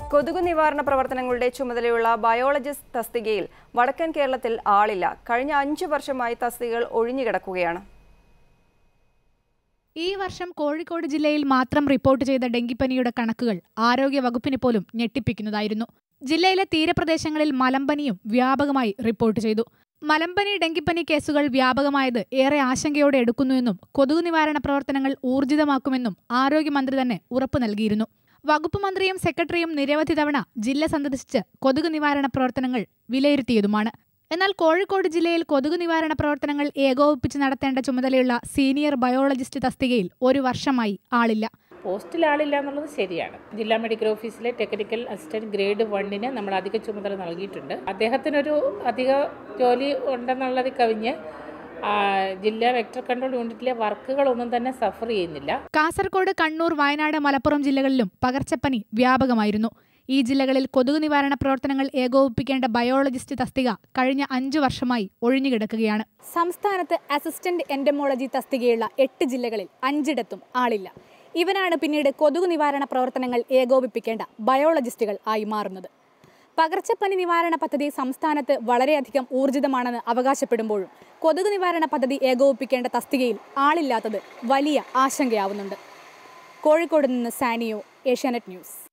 കൊതുകു നിവാരണ പ്രവർത്തനങ്ങളുടെ ചുമതലയുള്ള ബയോളജിസ്റ്റ് തസ്തികയിൽ വടക്കൻ കേരളത്തിൽ ആളില്ല കഴിഞ്ഞ അഞ്ചു വർഷമായി തസ്തികകൾ ഒഴിഞ്ഞുകിടക്കുകയാണ് ഈ വർഷം കോഴിക്കോട് ജില്ലയിൽ മാത്രം റിപ്പോർട്ട് ചെയ്ത ഡെങ്കിപ്പനിയുടെ കണക്കുകൾ ആരോഗ്യ വകുപ്പിനെ പോലും ഞെട്ടിപ്പിക്കുന്നതായിരുന്നു ജില്ലയിലെ തീരപ്രദേശങ്ങളിൽ മലമ്പനിയും വ്യാപകമായി റിപ്പോർട്ട് ചെയ്തു മലമ്പനി ഡെങ്കിപ്പനി കേസുകൾ വ്യാപകമായത് ഏറെ ആശങ്കയോടെ എടുക്കുന്നുവെന്നും കൊതുകു നിവാരണ പ്രവർത്തനങ്ങൾ ഊർജിതമാക്കുമെന്നും ആരോഗ്യമന്ത്രി തന്നെ ഉറപ്പു നൽകിയിരുന്നു വകുപ്പ് മന്ത്രിയും സെക്രട്ടറിയും നിരവധി തവണ ജില്ല സന്ദർശിച്ച് കൊതുകു നിവാരണ പ്രവർത്തനങ്ങൾ വിലയിരുത്തിയതുമാണ് എന്നാൽ കോഴിക്കോട് ജില്ലയിൽ കൊതുകു നിവാരണ പ്രവർത്തനങ്ങൾ ഏകോപിപ്പിച്ച് നടത്തേണ്ട ചുമതലയുള്ള സീനിയർ ബയോളജിസ്റ്റ് തസ്തികയിൽ ഒരു വർഷമായി ആളില്ല പോസ്റ്റിൽ ആളില്ല എന്നുള്ളത് ശരിയാണ് ജില്ലാ മെഡിക്കൽ ഓഫീസിലെ ടെക്നിക്കൽ അസിസ്റ്റന്റ് ഗ്രേഡ് വണ്ണിന് നമ്മൾ അധിക ചുമതല നൽകിയിട്ടുണ്ട് അദ്ദേഹത്തിനൊരു അധിക ജോലി ഉണ്ടെന്നുള്ളത് കവിഞ്ഞ് ആ, ജില്ലാ വെക്ടർ കൺട്രോൾ യൂണിറ്റിലെ വർക്കുകളൊന്നും തന്നെ സഫർ ചെയ്യുന്നില്ല കാസർഗോഡ് കണ്ണൂർ വയനാട് മലപ്പുറം ജില്ലകളിലും പകർച്ചപ്പനി വ്യാപകമായിരുന്നു ഈ ജില്ലകളിൽ കൊതുകു നിവാരണ പ്രവർത്തനങ്ങൾ ഏകോപിപ്പിക്കേണ്ട ബയോളജിസ്റ്റ് തസ്തിക കഴിഞ്ഞ അഞ്ചു വർഷമായി ഒഴിഞ്ഞുകിടക്കുകയാണ് സംസ്ഥാനത്ത് അസിസ്റ്റന്റ് എൻഡമോളജി തസ്തികയുള്ള എട്ട് ജില്ലകളിൽ അഞ്ചിടത്തും ആളില്ല ഇവനാണ് പിന്നീട് കൊതുകു നിവാരണ പ്രവർത്തനങ്ങൾ ഏകോപിപ്പിക്കേണ്ട ബയോളജിസ്റ്റുകൾ ആയി മാറുന്നത് പകർച്ചപ്പനി നിവാരണ പദ്ധതി സംസ്ഥാനത്ത് വളരെയധികം ഊർജിതമാണെന്ന് അവകാശപ്പെടുമ്പോഴും കൊതുകു നിവാരണ പദ്ധതി ഏകോപിപ്പിക്കേണ്ട തസ്തികയിൽ ആളില്ലാത്തത് വലിയ ആശങ്കയാവുന്നുണ്ട് കോഴിക്കോട് നിന്ന് സാനിയോ ഏഷ്യാനെറ്റ് ന്യൂസ്